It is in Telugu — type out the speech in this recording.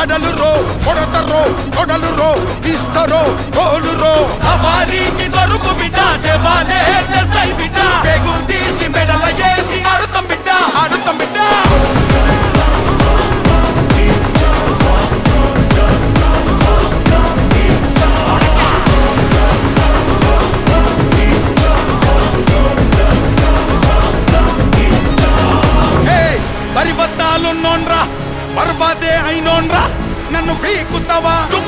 కడలు రో కొడతరో కొడలు రో ఇస్తరో కోలు రో సవారీకి దొరుకు బిడ్డ శవాలే తెస్తాయి బిడ్డ పెగు తీసి మెడల ఏసి ఆడుతాం బిడ్డ ఆడుతాం బిడ్డ హే పరిబద్ధాలున్నోన్రా పర్వతే అయినోన్రా నన్ను పీకుతావా